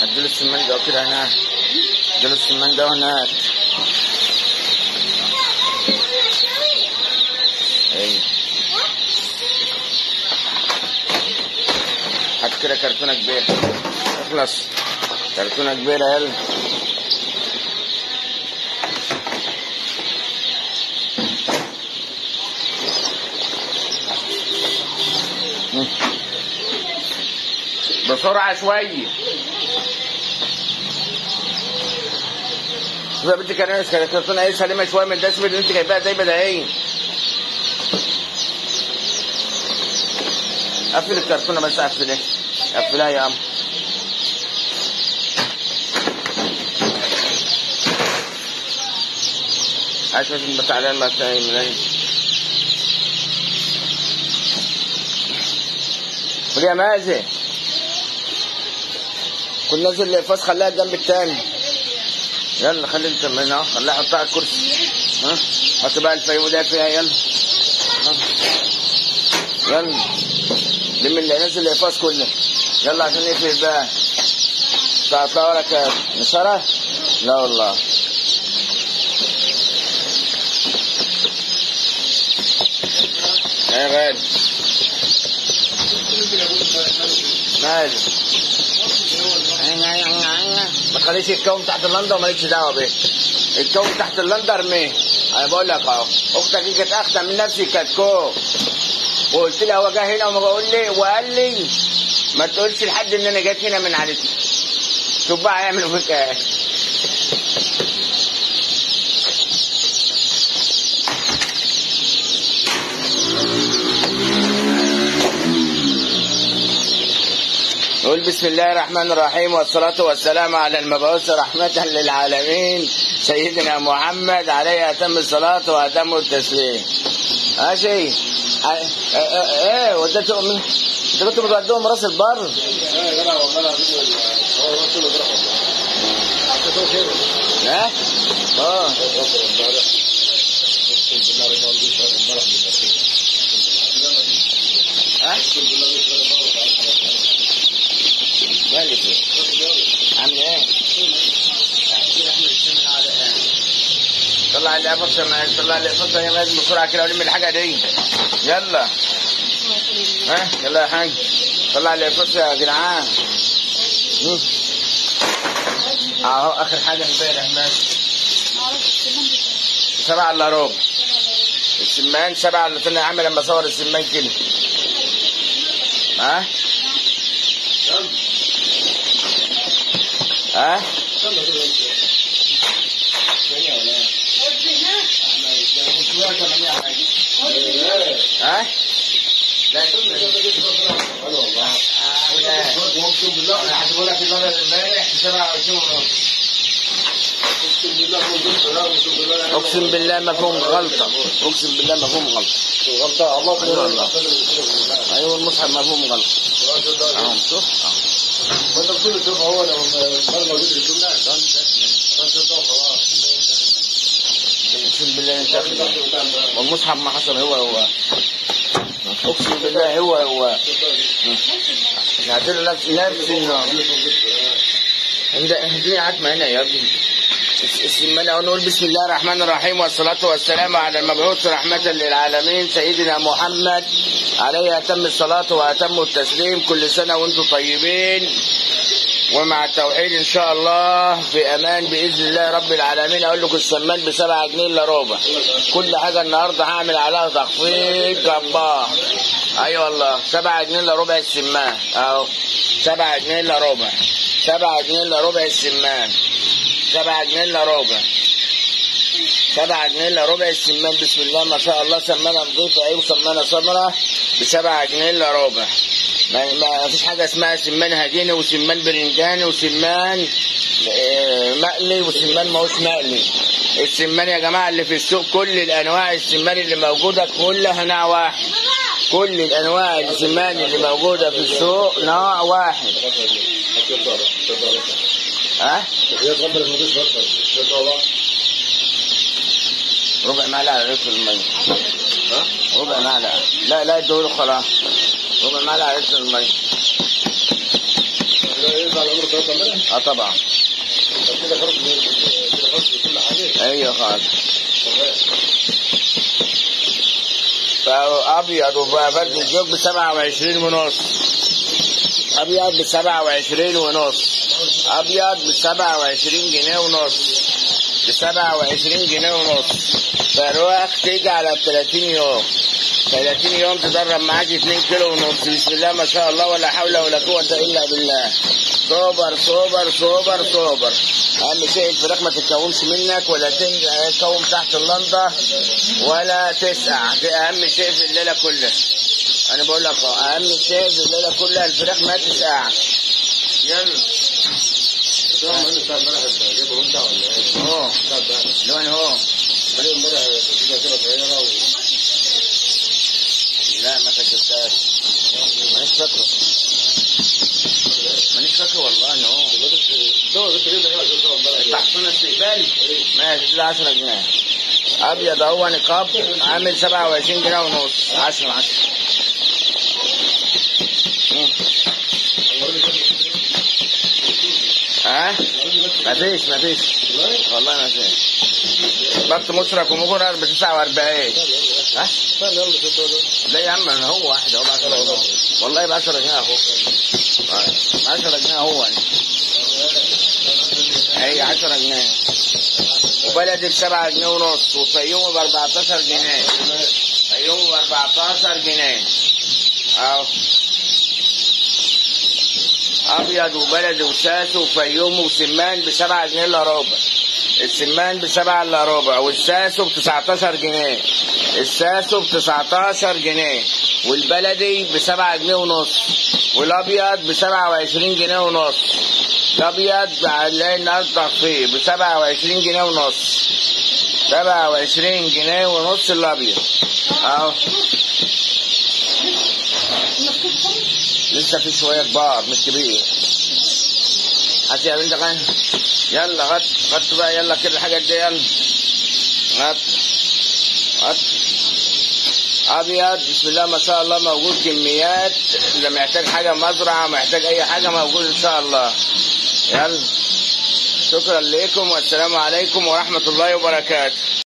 اديله السمان ده كده هناك اديله السمان ده هناك ايوه هات كده كرتونه كبيره اخلص كرتونه كبيره يلا بسرعة شوية شوف يا بنتي كان كرتونة ايه سليمة شوية من الدسم اللي انت جايباها زي بدائية قفل الكرتونة بس قفلها قفلها يا عم عايز بس بتاع عليها المكتب قول يا مازن كل نازل الفاس خليها جنب التاني يلا خلي انت من اهو خليها حطها على الكرسي ها حط بقى الفيوم ده فيها يلا ها. يلا لم اللي نازل الفاس كله يلا عشان نقفل بقى تعطى ورا كام نشرة لا والله يا غالي مالي ما تخليش الكون تحت اللندة ومالكش دعوة بيه الكون تحت اللندة ارميه انا بقول لك اهو اختك دي كانت اخدة من نفسي كانت كوم وقلت لها هو جه هنا وما بقول لي وقال لي ما تقولش لحد ان انا جيت هنا من عادتي شوف بقى هيعملوا فيك ايه نقول بسم الله الرحمن الرحيم والصلاة والسلام على المبعوث رحمة للعالمين سيدنا محمد عليه أتم الصلاة وأتم التسليم ماشي ايه ايه وديته امي انت كنت بتوديهم راس البر ها اه ها مالك ايه عامل ايه طلع اللي قفص طلع اللي قفص يا مازن بسرعه كده ولم الحاجه دي يلا ها يلا يا حاج طلع اللي قفص يا جدعان مم. اهو اخر حاجه امبارح ماشي سبعة الا ربع السمان سبعة اللي كنا عامل لما صور السمان كده ها ها ها لا انا هجيبه لك المره امبارح ب 27 ونص اقسم بالله ما فيهم غلطه اقسم بالله ما فيهم غلطه غلطة الله ايوه والله ايوه المصحف ما فيهم غلطه اهو شوف اهو وانت بتقول شوف هو لو المرة موجود في الجملة اقسم بالله انت والمصحف ما حصل هو هو اقسم بالله هو هو نعتبر نفس نفس النوع عند الدنيا عتمة هنا يا ابني السمانة ونقول بسم الله الرحمن الرحيم والصلاة والسلام على المبعوث رحمة للعالمين سيدنا محمد عليه أتم الصلاة وأتم التسليم كل سنة وانتم طيبين ومع التوحيد ان شاء الله في امان باذن الله رب العالمين اقول لكم السمان بسبعة جنيه الا ربع كل حاجه النهارده هعمل عليها تخفيض جبار اي والله سبعة جنيه الا ربع السمان اهو سبعة جنيه الا ربع سبعة جنيه الا ربع السمان سبعة جنيه الا ربع سبعة جنيه الا ربع السمان بسم الله ما شاء الله سمانه نظيفه ايوه سمانه سمرة بسبعة جنيه الا ربع ما, ما فيش حاجة اسمها سمان هديني وسمان برنجاني وسمان آه، مقلي وسمان ماهوش مقلي السمان يا جماعة اللي في السوق كل الأنواع السمان اللي موجودة كلها نوع واحد كل الأنواع السمان اللي موجودة في السوق نوع واحد ها هي تقبل الموجود بس ربع معلقة رغيف المية ربع معلقة لا لا ادوله خلاص ربع معلقة رغيف المية ينفع الامر ثلاثة امبارح اه طبعا طب كده خلاص كده خلاص كل حاجه ايوه خالص تمام فابيض وفرد الزوج ب 27 ونص ابيض ب 27 ونص ابيض ب 27 جنيه ونص ب 27 جنيه ونص فالرواق تيجي على 30 يوم 30 يوم تدرب معاك 2 كيلو ونص بسم الله ما شاء الله ولا حول ولا قوة إلا بالله سوبر سوبر سوبر سوبر أهم شيء الفراخ ما تتكونش منك ولا تكون تحت اللندة ولا تسقع دي أهم شيء في الليلة كلها أنا بقول لك أهو، أهم شيء في الليلة كلها الفراخ ما تسقعش يلا ده ما انت بتاع امبارح انت جايبه انت ولا ايه؟ أهو بتاع امبارح لون أهو جايبه امبارح كده كده صغيره و لا ما سجلتهاش مانيش فاكره مانيش فاكره والله أهو ده بس جايبه ايه عشان ترى امبارح تحصيل استقبال ماشي كده 10 جنيه ابيض اهو نقاب عامل 27 جنيه ونص 10 10 ها مفيش مفيش والله ما فيش ضبط مشرك ومجرر ب 49 ها استنى يلا شوف ده لا يا عم أنا هو واحد اهو ب 10 جنيه والله ب 10 جنيه اهو 10 جنيه هو هي 10 جنيه وبلدي ب 7 جنيه ونص وفيوم ب 14 جنيه فيوم ب 14 جنيه اهو ابيض وبلدي وساس وفيوم وسمان ب 7 جنيه الا ربع السمان ب 7 الا ربع والساسو ب 19 جنيه الساسو ب 19 جنيه والبلدي ب 7 جنيه ونص والابيض ب 27 جنيه ونص الابيض هنلاقي الناس تخفيض ب 27 جنيه ونص 27 جنيه ونص الابيض اهو لسه في شويه كبار مش كبير هات يا بنت غنى يلا غط غط بقى يلا كده الحاجات دي يلا غط غط ابيض بسم الله ما شاء الله موجود كميات اللي محتاج حاجه مزرعه محتاج اي حاجه موجود ان شاء الله يلا شكرا لكم والسلام عليكم ورحمه الله وبركاته